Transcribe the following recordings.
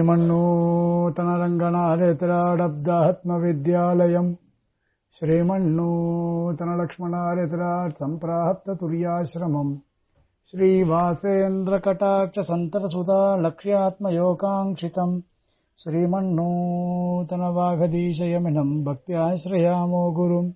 श्रीमन्नूतनरङ्गनारेतराडब्दात्मविद्यालयम् श्रीमन्नूतनलक्ष्मणारेतराट् सम्प्राप्ततुर्याश्रमम् श्रीवासेन्द्रकटाक्षसन्ततसुता लक्ष्यात्मयोगाङ्क्षितम् श्रीमन्नूतनवाघदीशयमिनम् भक्त्याश्रयामो गुरुम्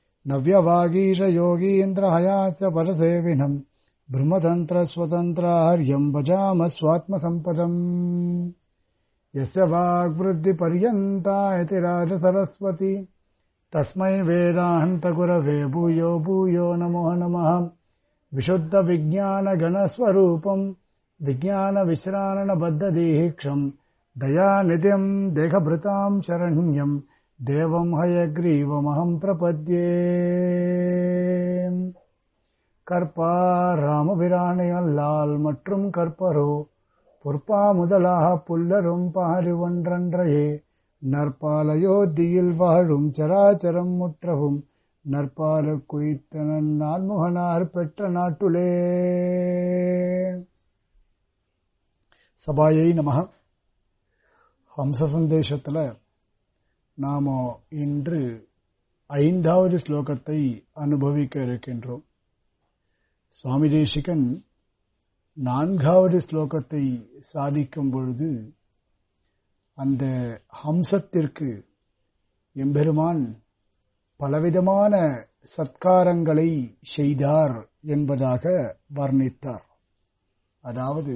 नव्यवागीशयोगीन्द्रहयास्य परसेविनम् ब्रह्मतन्त्रस्वतन्त्रार्यम् भजामः स्वात्मसम्पदम् यस्य वाग्वृद्धिपर्यन्ता इति राजसरस्वती तस्मै वेदान्तगुरवे भूयो भूयो नमो नमः विशुद्धविज्ञानगणस्वरूपम् विज्ञानविश्राणबद्धदीहीक्षम् दयानिधिम् देहभृताम् शरण्यम् देवम् हयग्रीवमहम् प्रपद्ये கற்பார் ராமபிரானையல்லால் மற்றும் கற்பரோ பொற்பா முதலாக புல்லரும் பாரி ஒன்றன்றையே நற்பாலயோத்தியில் வாழும் சராச்சரம் முற்றவும் நற்பால குய்த்தனன் நான்முகனார் பெற்ற நாட்டுலே சபாயை நமக ஹம்ச சந்தேசத்துல நாம இன்று ஐந்தாவது ஸ்லோகத்தை அனுபவிக்க இருக்கின்றோம் சுவாமி தேசிகன் நான்காவது ஸ்லோகத்தை சாதிக்கும் பொழுது அந்த ஹம்சத்திற்கு எம்பெருமான் பலவிதமான சத்காரங்களை செய்தார் என்பதாக வர்ணித்தார் அதாவது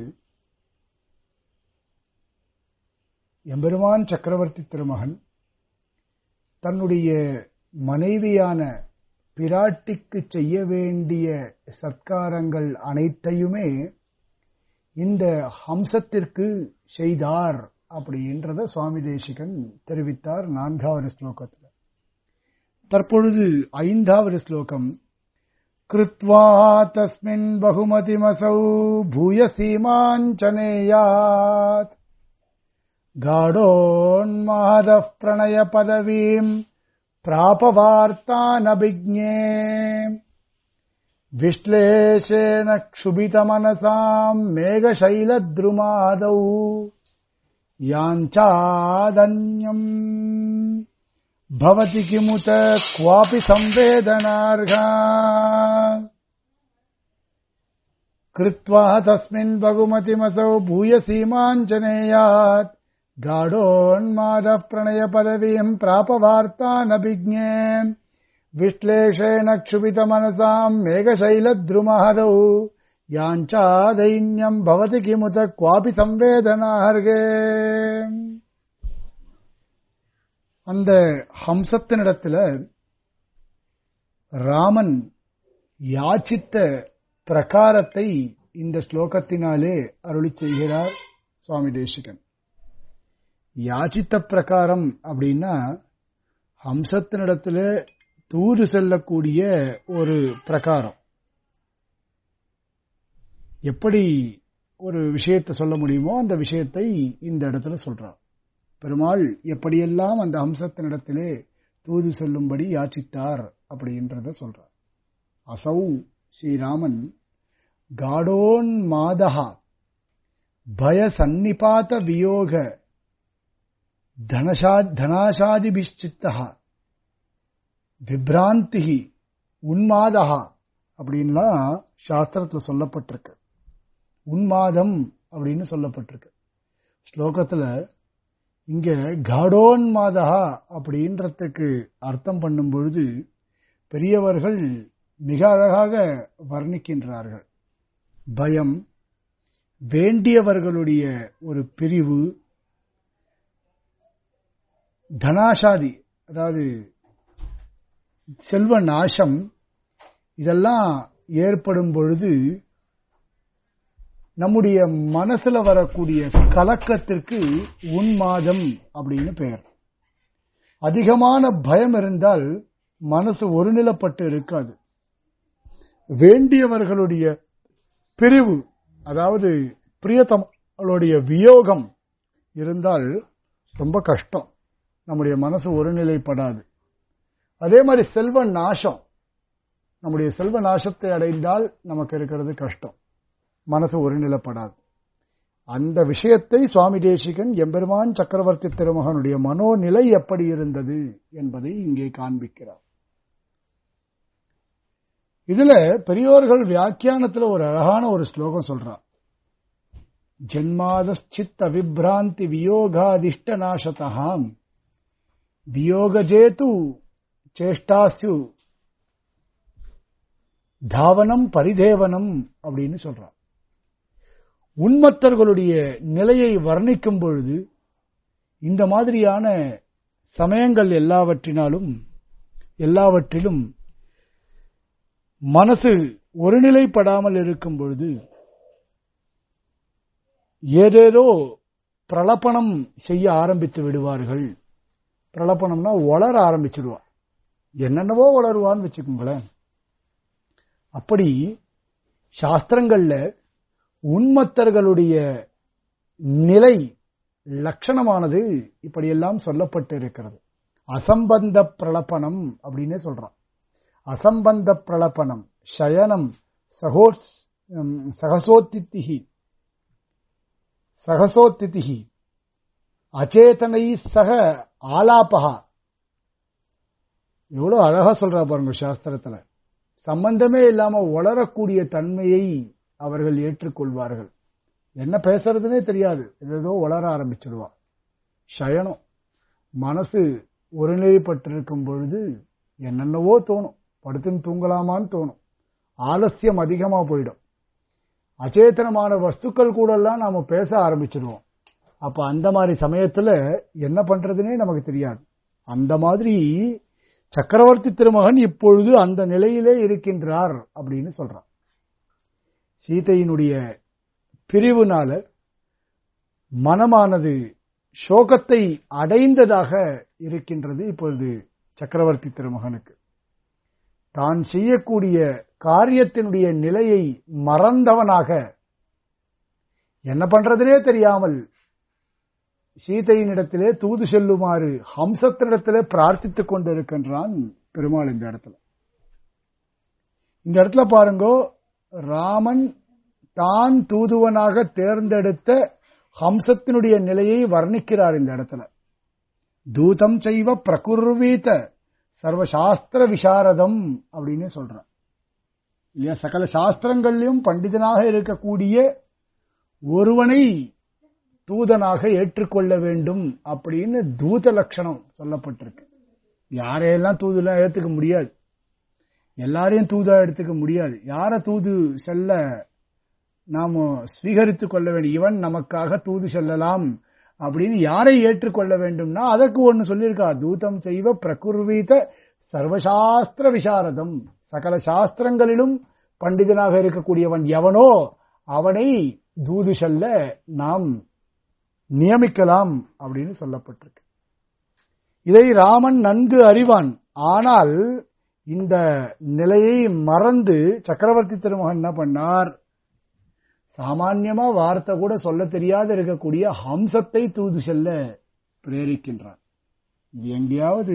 எம்பெருமான் சக்கரவர்த்தி திருமகன் தன்னுடைய மனைவியான பிராட்டிக்கு செய்ய வேண்டிய சத்காரங்கள் அனைத்தையுமே இந்த ஹம்சத்திற்கு செய்தார் அப்படின்றத சுவாமி தேசிகன் தெரிவித்தார் நான்காவது ஸ்லோகத்தில் தற்பொழுது ஐந்தாவது ஸ்லோகம் கிருத்வா தஸ்மின் பகுமதிமசௌ பூயசீமாஞ்சனேயாத் गाढोन्मादः प्रणयपदवीम् प्रापवार्तानभिज्ञे विश्लेषेण क्षुभितमनसाम् मेघशैलद्रुमादौ याञ्चादन्यम् भवति किमुत क्वापि संवेदनार्हा कृत्वा तस्मिन् बहुमतिमसौ भूयसीमाञ्जनेयात् गाढोन्मादः प्रणयपदवीम् प्रापवार्तानभिज्ञे विश्लेषेण क्षुभितमनसाम् मेघशैलद्रुमहरौ याञ्चादैन्यम् भवति किमुत क्वापि संवेदनार्गे அந்த ஹம்சத்தினிடத்துல ராமன் யாச்சித்த பிரகாரத்தை இந்த ஸ்லோகத்தினாலே அருளி செய்கிறார் சுவாமி தேசிகன் யாச்சித்த பிரகாரம் அப்படின்னா ஹம்சத்தினிடத்துல தூது செல்லக்கூடிய ஒரு பிரகாரம் எப்படி ஒரு விஷயத்தை சொல்ல முடியுமோ அந்த விஷயத்தை இந்த இடத்துல சொல்றார் பெருமாள் எப்படியெல்லாம் அந்த ஹம்சத்தினிடத்திலே தூது செல்லும்படி யாச்சித்தார் அப்படின்றத சொல்றார் அசௌ ஸ்ரீராமன் காடோன் மாதா பய சந்நிபாத வியோக தனாசாதிபிச்சித்தா விப்ராந்தி உன்மாதா அப்படின்லாம் சாஸ்திரத்தில் சொல்லப்பட்டிருக்கு உன்மாதம் அப்படின்னு சொல்லப்பட்டிருக்கு ஸ்லோகத்தில் இங்க காடோன்மாதா அப்படின்றதுக்கு அர்த்தம் பண்ணும் பொழுது பெரியவர்கள் மிக அழகாக வர்ணிக்கின்றார்கள் பயம் வேண்டியவர்களுடைய ஒரு பிரிவு தனாசாதி அதாவது செல்வ நாசம் இதெல்லாம் ஏற்படும் பொழுது நம்முடைய மனசுல வரக்கூடிய கலக்கத்திற்கு உன்மாதம் அப்படின்னு பெயர் அதிகமான பயம் இருந்தால் மனசு ஒருநிலப்பட்டு இருக்காது வேண்டியவர்களுடைய பிரிவு அதாவது பிரியத்தமளுடைய வியோகம் இருந்தால் ரொம்ப கஷ்டம் நம்முடைய மனசு ஒருநிலைப்படாது அதே மாதிரி செல்வ நாசம் நம்முடைய செல்வ நாசத்தை அடைந்தால் நமக்கு இருக்கிறது கஷ்டம் மனசு ஒருநிலைப்படாது அந்த விஷயத்தை சுவாமி தேசிகன் எம்பெருமான் சக்கரவர்த்தி திருமகனுடைய மனோநிலை எப்படி இருந்தது என்பதை இங்கே காண்பிக்கிறார் இதுல பெரியோர்கள் வியாக்கியானத்துல ஒரு அழகான ஒரு ஸ்லோகம் சொல்றார் ஜென்மாதச்சித்த விப்ராந்தி வியோகாதிஷ்ட நாசதாம் வியோகஜேது சேஷ்டாஸ்யு தாவனம் பரிதேவனம் அப்படின்னு சொல்றார் உண்மத்தர்களுடைய நிலையை வர்ணிக்கும் பொழுது இந்த மாதிரியான சமயங்கள் எல்லாவற்றினாலும் எல்லாவற்றிலும் மனசு ஒருநிலைப்படாமல் இருக்கும் பொழுது ஏதேதோ பிரலப்பனம் செய்ய ஆரம்பித்து விடுவார்கள் பிரலப்பனம்னா வளர ஆரம்பிச்சிடுவான் என்னென்னவோ வளருவான்னு வச்சுக்கோங்களேன் அப்படி சாஸ்திரங்கள்ல உண்மத்தர்களுடைய நிலை லட்சணமானது இப்படியெல்லாம் சொல்லப்பட்டு இருக்கிறது அசம்பந்த பிரலப்பனம் அப்படின்னே சொல்றான் அசம்பந்த பிரலப்பனம் சயனம் சகோஸ் சகசோத்தித்திகி சகசோத்திதிகி அச்சேதனை சக ஆலாபகா எவ்வளவு அழகா சொல்றா பாருங்க சாஸ்திரத்துல சம்பந்தமே இல்லாம வளரக்கூடிய தன்மையை அவர்கள் ஏற்றுக்கொள்வார்கள் என்ன பேசுறதுனே தெரியாது ஏதோ வளர ஆரம்பிச்சிடுவா சயனம் மனசு ஒருநிலைப்பட்டிருக்கும் பொழுது என்னென்னவோ தோணும் படுத்துன்னு தூங்கலாமான்னு தோணும் ஆலசியம் அதிகமா போயிடும் அச்சேதனமான வஸ்துக்கள் கூட எல்லாம் நாம பேச ஆரம்பிச்சிருவோம் அப்ப அந்த மாதிரி சமயத்துல என்ன பண்றதுனே நமக்கு தெரியாது அந்த மாதிரி சக்கரவர்த்தி திருமகன் இப்பொழுது அந்த நிலையிலே இருக்கின்றார் அப்படின்னு சொல்றான் சீதையினுடைய பிரிவுனால மனமானது சோகத்தை அடைந்ததாக இருக்கின்றது இப்பொழுது சக்கரவர்த்தி திருமகனுக்கு தான் செய்யக்கூடிய காரியத்தினுடைய நிலையை மறந்தவனாக என்ன பண்றதுனே தெரியாமல் சீதையினிடத்திலே தூது செல்லுமாறு ஹம்சத்தினிடத்திலே பிரார்த்தித்துக் கொண்டிருக்கின்றான் பெருமாள் இந்த இடத்துல இந்த இடத்துல பாருங்கோ ராமன் தான் தூதுவனாக தேர்ந்தெடுத்த ஹம்சத்தினுடைய நிலையை வர்ணிக்கிறார் இந்த இடத்துல தூதம் செய்வ பிரகுர்வீத சர்வசாஸ்திர விசாரதம் அப்படின்னு சொல்றான் இல்லையா சகல சாஸ்திரங்கள்லயும் பண்டிதனாக இருக்கக்கூடிய ஒருவனை தூதனாக ஏற்றுக்கொள்ள வேண்டும் அப்படின்னு தூத லட்சணம் சொல்லப்பட்டிருக்கு யாரையெல்லாம் தூதுலாம் ஏத்துக்க முடியாது எல்லாரையும் தூதா எடுத்துக்க முடியாது யார தூது செல்ல நாம ஸ்வீகரித்துக் கொள்ள வேண்டும் இவன் நமக்காக தூது செல்லலாம் அப்படின்னு யாரை ஏற்றுக்கொள்ள வேண்டும்னா அதற்கு ஒன்னு சொல்லியிருக்கா தூதம் செய்வ பிரகுர்வீத சர்வசாஸ்திர விசாரதம் சகல சாஸ்திரங்களிலும் பண்டிதனாக இருக்கக்கூடியவன் எவனோ அவனை தூது செல்ல நாம் நியமிக்கலாம் அப்படின்னு சொல்லப்பட்டிருக்கு இதை ராமன் நன்கு அறிவான் ஆனால் இந்த நிலையை மறந்து சக்கரவர்த்தி திருமகன் என்ன பண்ணார் சாமான்யமா வார்த்தை கூட சொல்ல தெரியாத இருக்கக்கூடிய ஹம்சத்தை தூது செல்ல பிரேரிக்கின்றார் இது எங்கேயாவது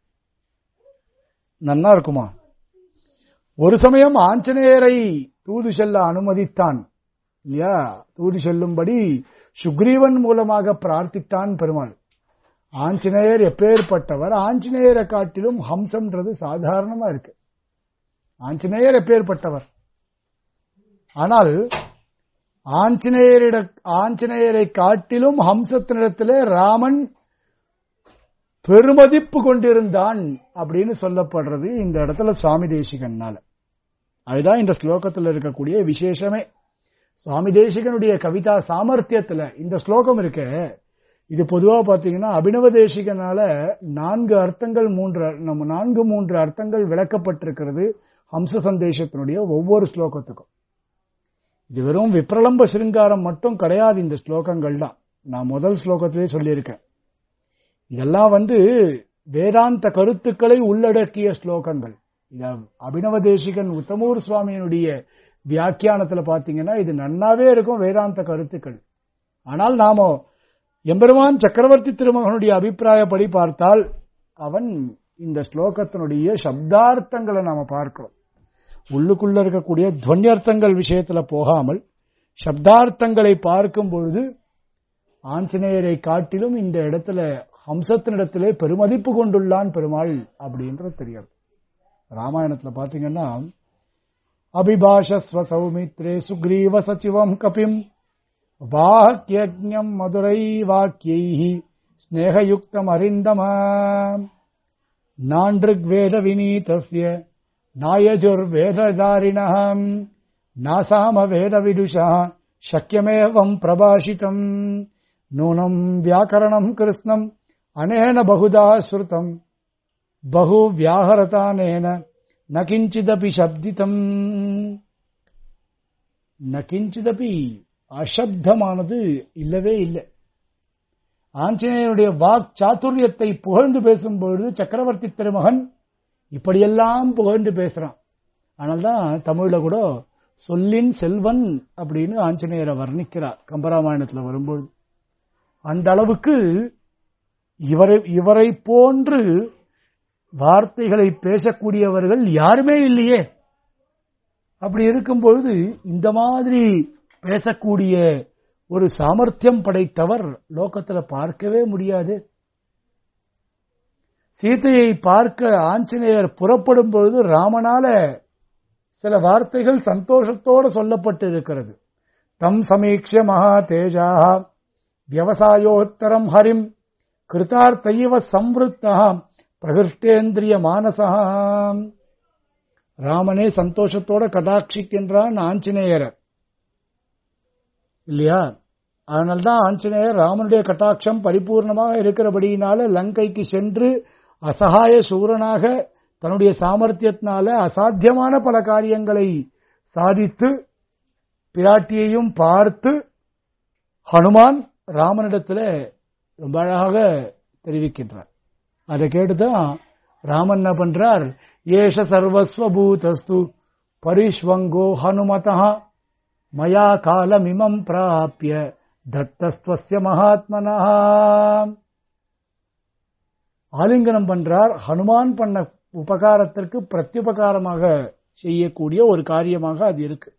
நன்னா இருக்குமா ஒரு சமயம் ஆஞ்சநேயரை தூது செல்ல அனுமதித்தான் இல்லையா தூது செல்லும்படி சுக்ரீவன் மூலமாக பிரார்த்தித்தான் பெருமாள் ஆஞ்சநேயர் எப்பேற்பட்டவர் ஆஞ்சநேயரை காட்டிலும் ஹம்சம்ன்றது சாதாரணமா இருக்கு ஆஞ்சநேயர் எப்பேற்பட்டவர் ஆனால் ஆஞ்சநேயரிட ஆஞ்சநேயரை காட்டிலும் ஹம்சத்தினிடத்திலே ராமன் பெருமதிப்பு கொண்டிருந்தான் அப்படின்னு சொல்லப்படுறது இந்த இடத்துல சுவாமி தேசிகன்னால அதுதான் இந்த ஸ்லோகத்தில் இருக்கக்கூடிய விசேஷமே சுவாமி தேசிகனுடைய கவிதா சாமர்த்தியத்துல இந்த ஸ்லோகம் இருக்க இது பொதுவா பாத்தீங்கன்னா அபினவ தேசிகனால நான்கு அர்த்தங்கள் மூன்று நம்ம நான்கு மூன்று அர்த்தங்கள் விளக்கப்பட்டிருக்கிறது ஹம்ச சந்தேசத்தினுடைய ஒவ்வொரு ஸ்லோகத்துக்கும் இது வெறும் விப்ரலம்ப சிருங்காரம் மட்டும் கிடையாது இந்த ஸ்லோகங்கள் தான் நான் முதல் ஸ்லோகத்திலே சொல்லியிருக்கேன் இதெல்லாம் வந்து வேதாந்த கருத்துக்களை உள்ளடக்கிய ஸ்லோகங்கள் இத அபினவ தேசிகன் உத்தமூர் சுவாமியினுடைய வியாக்கியானத்துல பாத்தீங்கன்னா இது நன்னாவே இருக்கும் வேதாந்த கருத்துக்கள் ஆனால் நாம எம்பெருமான் சக்கரவர்த்தி திருமகனுடைய அபிப்பிராயப்படி பார்த்தால் அவன் இந்த ஸ்லோகத்தினுடைய சப்தார்த்தங்களை நாம பார்க்கிறோம் உள்ளுக்குள்ள இருக்கக்கூடிய துவன்யர்த்தங்கள் விஷயத்துல போகாமல் சப்தார்த்தங்களை பார்க்கும் பொழுது ஆஞ்சநேயரை காட்டிலும் இந்த இடத்துல ஹம்சத்தினிடத்திலே பெருமதிப்பு கொண்டுள்ளான் பெருமாள் அப்படின்றது தெரியாது ராமாயணத்துல பாத்தீங்கன்னா அபிபாஷஸ்வ சௌமித்ரே சுக்ரீவ சச்சிவம் கபிம் வாக்கியம் மதுரை வாக்கியை ஸ்நேகயுக்தம் அறிந்தம நான்ருக்வேத வினீதஸ்ய நாயஜுர்வேததாரிணம் நாசாம வேத விதுஷா சக்கியமேவம் பிரபாஷிதம் நூனம் வியாக்கரணம் கிருஷ்ணம் அனேன பகுதா ஸ்ருதம் பகு வியாஹரதானேன ந கிஞ்சிதபி சப்திதம் ந கிஞ்சிதபி அசப்தமானது இல்லவே இல்லை ஆஞ்சநேயனுடைய வாக் சாத்துரியத்தை புகழ்ந்து பேசும்பொழுது சக்கரவர்த்தி திருமகன் இப்படியெல்லாம் புகழ்ந்து பேசுறான் ஆனால்தான் தமிழ்ல கூட சொல்லின் செல்வன் அப்படின்னு ஆஞ்சநேயரை வர்ணிக்கிறார் கம்பராமாயணத்துல வரும்போது அந்த அளவுக்கு இவரை இவரை போன்று வார்த்தைகளை பேசக்கூடியவர்கள் யாருமே இல்லையே அப்படி இருக்கும் பொழுது இந்த மாதிரி பேசக்கூடிய ஒரு சாமர்த்தியம் படைத்தவர் லோகத்துல பார்க்கவே முடியாது சீதையை பார்க்க ஆஞ்சநேயர் புறப்படும் பொழுது ராமனால சில வார்த்தைகள் சந்தோஷத்தோடு சொல்லப்பட்டு இருக்கிறது தம் சமீக்ஷ மகா தேஜா விவசாயோத்தரம் ஹரிம் கிருதார்த்தைவ சம்வருத்தா பிரகிருஷ்டேந்திரிய மானசா ராமனே சந்தோஷத்தோட கடாட்சிக்கின்றான் ஆஞ்சநேயரை இல்லையா அதனால்தான் ஆஞ்சநேயர் ராமனுடைய கட்டாட்சம் பரிபூர்ணமாக இருக்கிறபடியினால லங்கைக்கு சென்று அசகாய சூரனாக தன்னுடைய சாமர்த்தியத்தினால அசாத்தியமான பல காரியங்களை சாதித்து பிராட்டியையும் பார்த்து ஹனுமான் ராமனிடத்தில் ரொம்ப அழகாக தெரிவிக்கின்றார் அதை கேட்டுதான் ராமன் என்ன பண்றார் ஏஷ சர்வஸ்வபூதஸ்து பரிஷ்வங்கோ ஹனுமதா மயா காலமிமம் பிராப்பிய தத்தஸ்துவஸ்ய மகாத்மனா ஆலிங்கனம் பண்றார் ஹனுமான் பண்ண உபகாரத்திற்கு பிரத்யுபகாரமாக செய்யக்கூடிய ஒரு காரியமாக அது இருக்கு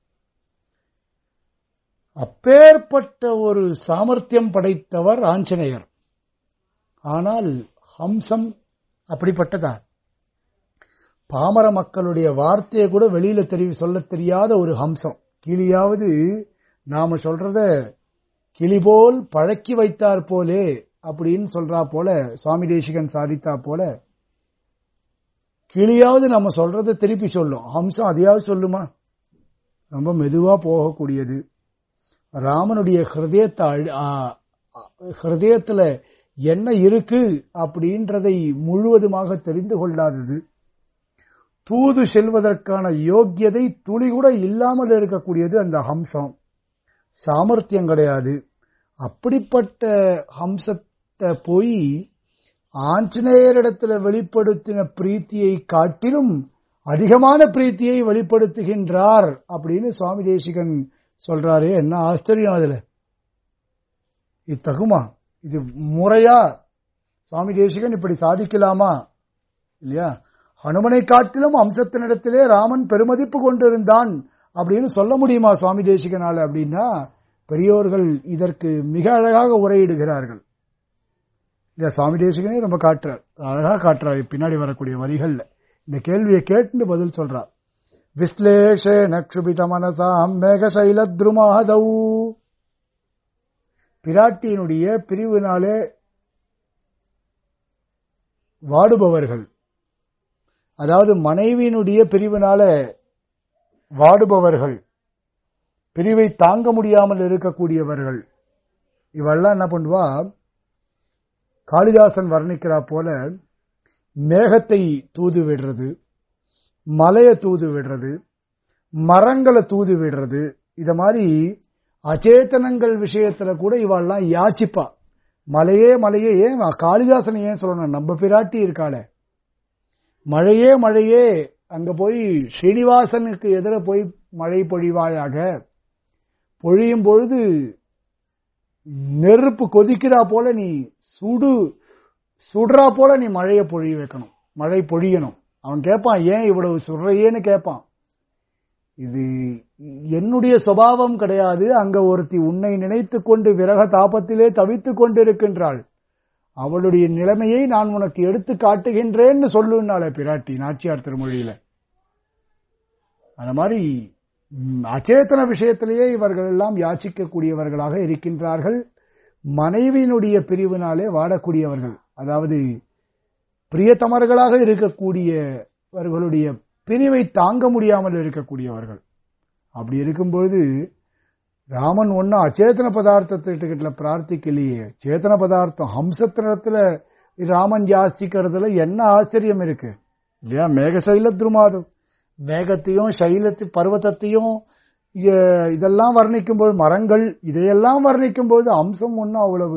அப்பேற்பட்ட ஒரு சாமர்த்தியம் படைத்தவர் ஆஞ்சநேயர் ஆனால் ஹம்சம் அப்படிப்பட்டதா பாமர மக்களுடைய வார்த்தையை கூட வெளியில தெரிவி சொல்ல தெரியாத ஒரு ஹம்சம் கிளியாவது நாம சொல்றத கிளி போல் பழக்கி வைத்தார் போலே அப்படின்னு சொல்றா போல சுவாமி தேசிகன் சாதித்தா போல கிளியாவது நம்ம சொல்றத திருப்பி சொல்லும் ஹம்சம் அதையாவது சொல்லுமா ரொம்ப மெதுவா போகக்கூடியது ராமனுடைய ஹிருதயத்தை ஹிருதயத்துல என்ன இருக்கு அப்படின்றதை முழுவதுமாக தெரிந்து கொள்ளாதது தூது செல்வதற்கான யோக்கியதை துளி கூட இல்லாமல் இருக்கக்கூடியது அந்த ஹம்சம் சாமர்த்தியம் கிடையாது அப்படிப்பட்ட ஹம்சத்தை போய் ஆஞ்சநேயரிடத்துல வெளிப்படுத்தின பிரீத்தியை காட்டிலும் அதிகமான பிரீத்தியை வெளிப்படுத்துகின்றார் அப்படின்னு சுவாமி தேசிகன் சொல்றாரு என்ன ஆச்சரியம் அதுல இது தகுமா இது முறையா சுவாமி தேசிகன் இப்படி சாதிக்கலாமா இல்லையா ஹனுமனை காட்டிலும் அம்சத்தினிடத்திலே ராமன் பெருமதிப்பு கொண்டிருந்தான் அப்படின்னு சொல்ல முடியுமா சுவாமி தேசிகனால அப்படின்னா பெரியோர்கள் இதற்கு மிக அழகாக உரையிடுகிறார்கள் இந்த சுவாமி தேசிகனே ரொம்ப காட்டுறார் அழகா காட்டுறார் பின்னாடி வரக்கூடிய வரிகள்ல இந்த கேள்வியை கேட்டு பதில் சொல்றார் விஸ்லேஷே நக்ஷுபித மனசாம் மேகசைல துருமாதௌ பிராட்டியினுடைய பிரிவினாலே வாடுபவர்கள் அதாவது மனைவியினுடைய பிரிவினால வாடுபவர்கள் பிரிவை தாங்க முடியாமல் இருக்கக்கூடியவர்கள் இவெல்லாம் என்ன பண்ணுவா காளிதாசன் வர்ணிக்கிறா போல மேகத்தை தூது விடுறது மலையை தூது விடுறது மரங்களை தூது விடுறது இத மாதிரி அச்சேதனங்கள் விஷயத்துல கூட இவாள்லாம் யாச்சிப்பா மலையே மலையே ஏன் காளிதாசனை ஏன் சொல்லணும் நம்ம பிராட்டி இருக்காளே மழையே மழையே அங்க போய் ஸ்ரீனிவாசனுக்கு எதிர போய் மழை பொழிவாயாக பொழியும் பொழுது நெருப்பு கொதிக்கிறா போல நீ சுடு சுடுறா போல நீ மழையை பொழிய வைக்கணும் மழை பொழியணும் அவன் கேட்பான் ஏன் இவ்வளவு சுடுறையேன்னு கேட்பான் இது என்னுடைய சுபாவம் கிடையாது அங்க ஒருத்தி உன்னை நினைத்துக் கொண்டு விரக தாபத்திலே தவித்துக் கொண்டிருக்கின்றாள் அவளுடைய நிலைமையை நான் உனக்கு எடுத்து காட்டுகின்றேன்னு சொல்லுனாலே பிராட்டி நாச்சியார் திருமொழியில அந்த மாதிரி ம், அச்சேதன விஷயத்திலேயே இவர்கள் எல்லாம் யாச்சிக்கக்கூடியவர்களாக இருக்கின்றார்கள் மனைவியினுடைய பிரிவினாலே வாடக்கூடியவர்கள் அதாவது பிரியத்தமர்களாக இருக்கக்கூடியவர்களுடைய பிரிவை தாங்க முடியாமல் இருக்கக்கூடியவர்கள் அப்படி இருக்கும்போது ராமன் ஒன்னும் அச்சேதன பதார்த்தத்திட்ட பிரார்த்திக்கலையே சேத்தன பதார்த்தம் ஹம்சத்தினத்துல ராமன் யாசிக்கிறதுல என்ன ஆச்சரியம் இருக்கு இல்லையா மேகசைல துருமாதம் மேகத்தையும் சைலத்து பர்வதத்தையும் இ- இதெல்லாம் வர்ணிக்கும் போது மரங்கள் இதையெல்லாம் வர்ணிக்கும் போது அம்சம் ஒன்றும் அவ்வளவு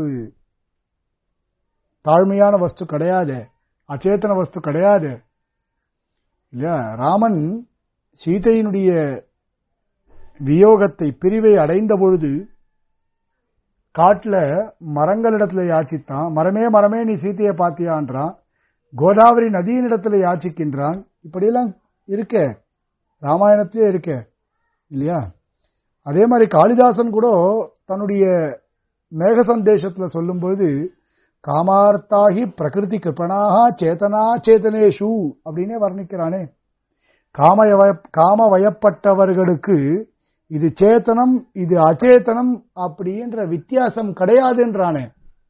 தாழ்மையான வஸ்து கிடையாது அச்சேதன வஸ்து கிடையாது இல்லையா ராமன் சீதையினுடைய வியோகத்தை பிரிவை அடைந்த பொழுது காட்டுல மரங்களிடத்துல யாச்சித்தான் மரமே மரமே நீ சீதையை பாத்தியான்றான் கோதாவரி நதியினிடத்துல யாச்சிக்கின்றான் இப்படியெல்லாம் இருக்க ராமாயணத்திலே இருக்க இல்லையா அதே மாதிரி காளிதாசன் கூட தன்னுடைய மேக சந்தேசத்துல சொல்லும்போது காமார்த்தாகி பிரகிருதி கிருப்பனாக சேதனா சேதனேஷு அப்படின்னே வர்ணிக்கிறானே காமய காம வயப்பட்டவர்களுக்கு இது சேத்தனம் இது அச்சேதனம் அப்படின்ற வித்தியாசம் கிடையாதுன்றானே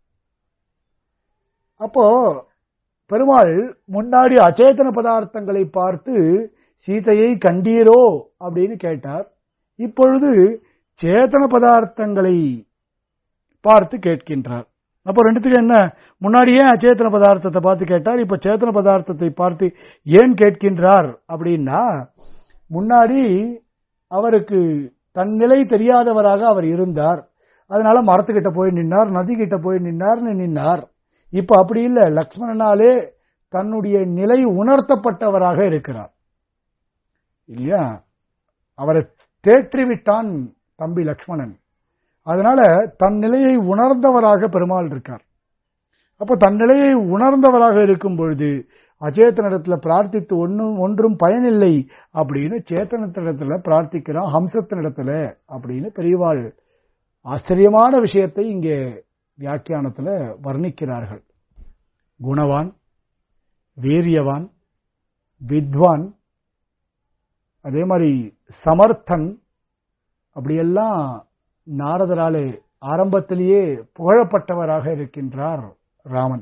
அப்போ பெருமாள் முன்னாடி அச்சேதன பதார்த்தங்களை பார்த்து சீதையை கண்டீரோ அப்படின்னு கேட்டார் இப்பொழுது சேதன பதார்த்தங்களை பார்த்து கேட்கின்றார் அப்போ ரெண்டுத்துக்கு என்ன முன்னாடியே அச்சேதன பதார்த்தத்தை பார்த்து கேட்டார் இப்ப சேத்தன பதார்த்தத்தை பார்த்து ஏன் கேட்கின்றார் அப்படின்னா முன்னாடி அவருக்கு தன் நிலை தெரியாதவராக அவர் இருந்தார் அதனால மரத்துக்கிட்ட போய் நின்னார் நதி கிட்ட போய் நின்னார்னு நின்னார் இப்ப அப்படி இல்ல லக்ஷ்மணனாலே தன்னுடைய நிலை உணர்த்தப்பட்டவராக இருக்கிறார் இல்லையா அவரை தேற்றிவிட்டான் தம்பி லக்ஷ்மணன் அதனால தன் நிலையை உணர்ந்தவராக பெருமாள் இருக்கார் அப்ப தன் நிலையை உணர்ந்தவராக இருக்கும் பொழுது அச்சேத்தனிடத்துல பிரார்த்தித்து ஒன்றும் ஒன்றும் பயனில்லை அப்படின்னு சேத்தனத்திடத்துல பிரார்த்திக்கிறான் ஹம்சத்தினிடத்துல அப்படின்னு பெரியவாள் ஆச்சரியமான விஷயத்தை இங்கே வியாக்கியானத்துல வர்ணிக்கிறார்கள் குணவான் வீரியவான் வித்வான் அதே மாதிரி சமர்த்தன் அப்படியெல்லாம் நாரதராலே ஆரம்பத்திலேயே புகழப்பட்டவராக இருக்கின்றார் ராமன்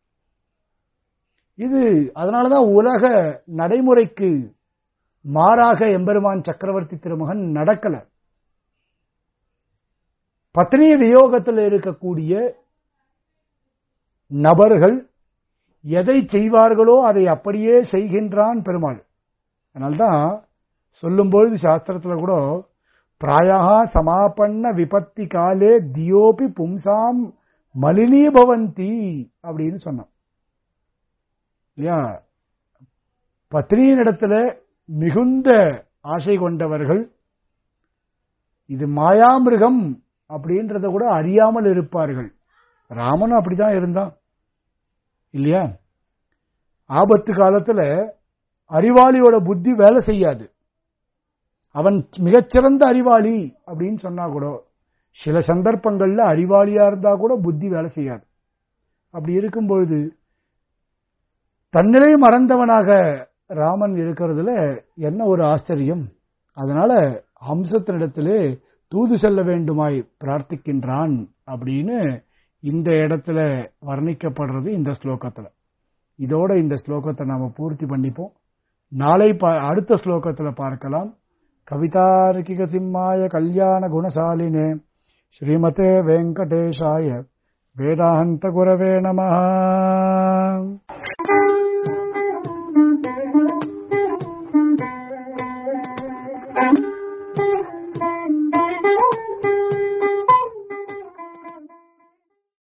இது அதனாலதான் உலக நடைமுறைக்கு மாறாக எம்பெருமான் சக்கரவர்த்தி திருமகன் நடக்கல பத்னி வியோகத்தில் இருக்கக்கூடிய நபர்கள் எதை செய்வார்களோ அதை அப்படியே செய்கின்றான் பெருமாள் அதனால்தான் சொல்லும்பொழுது சாஸ்திரத்துல கூட பிராயா சமாபன்ன விபத்தி காலே தியோபி பும்சாம் மலினி பவந்தி அப்படின்னு சொன்னான் இல்லையா பத்னியினிடத்துல மிகுந்த ஆசை கொண்டவர்கள் இது மாயாமிருகம் அப்படின்றத கூட அறியாமல் இருப்பார்கள் ராமனும் அப்படிதான் இருந்தான் இல்லையா ஆபத்து காலத்துல அறிவாளியோட புத்தி வேலை செய்யாது அவன் மிகச்சிறந்த அறிவாளி அப்படின்னு சொன்னா கூட சில சந்தர்ப்பங்கள்ல அறிவாளியா இருந்தா கூட புத்தி வேலை செய்யாது அப்படி இருக்கும் பொழுது தன்னிலை மறந்தவனாக ராமன் இருக்கிறதுல என்ன ஒரு ஆச்சரியம் அதனால ஹம்சத்தினிடத்திலே தூது செல்ல வேண்டுமாய் பிரார்த்திக்கின்றான் அப்படின்னு இந்த இடத்துல வர்ணிக்கப்படுறது இந்த ஸ்லோகத்துல இதோட இந்த ஸ்லோகத்தை நாம பூர்த்தி பண்ணிப்போம் நாளை பா- அடுத்த ஸ்லோகத்துல பார்க்கலாம் கவிதார்க்கிக சிம்மாய கல்யாண குணசாலினே ஸ்ரீமதே வெங்கடேஷாய வேதாந்த குரவே நமः